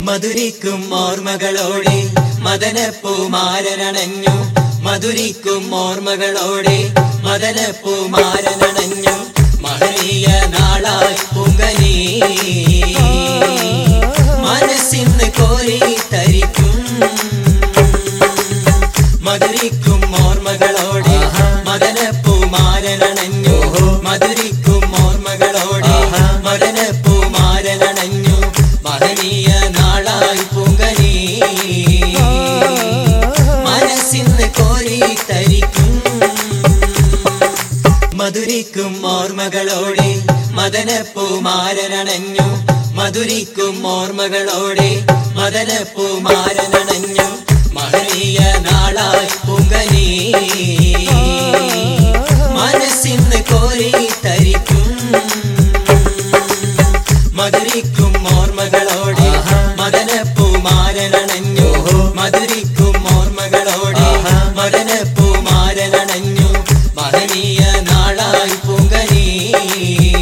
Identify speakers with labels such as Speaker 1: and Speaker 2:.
Speaker 1: മധുരിക്കും ഓർമ്മകളോടെ മദനപ്പൂമാരനണഞ്ഞു മധുരിക്കും ഓർമ്മകളോടെ മദനപ്പൂമാരനണഞ്ഞു മഹനീയ നാളായി പുങ്കനീ മനസ്സിന്ന് കോരി തരിക്കും മധുരിക്കും ഓർമ്മകളോടെ മദനപ്പൂമാരനണഞ്ഞു മധുരിക്കും ഓർമ്മകളോടെ മദനപ്പൂമാരനണഞ്ഞു മഹനീയ നാളായി പൂങ്കനീ മനസ്സിന്ന് കോരി തരിക്കും മധുരിക്കും ഓർമ്മകളോടെ മദനപ്പൂമാരനണഞ്ഞു മധുരിക്കും ഓർമ്മകളോടെ മദനപ്പൂമാരനണഞ്ഞു മഹനീയ നാളായി പൂങ്കനീ മനസ്സിന്ന് കോരി തരിക്കും മധുരിക്കും ഓർമ്മകളോടെ മദനപ്പൂമാരനണഞ്ഞു മധുരിക്കും ഓർമ്മകളോടെ മദനപ്പൂമാരനണഞ്ഞു മഹനീയ നാളായി പൂങ്കനീ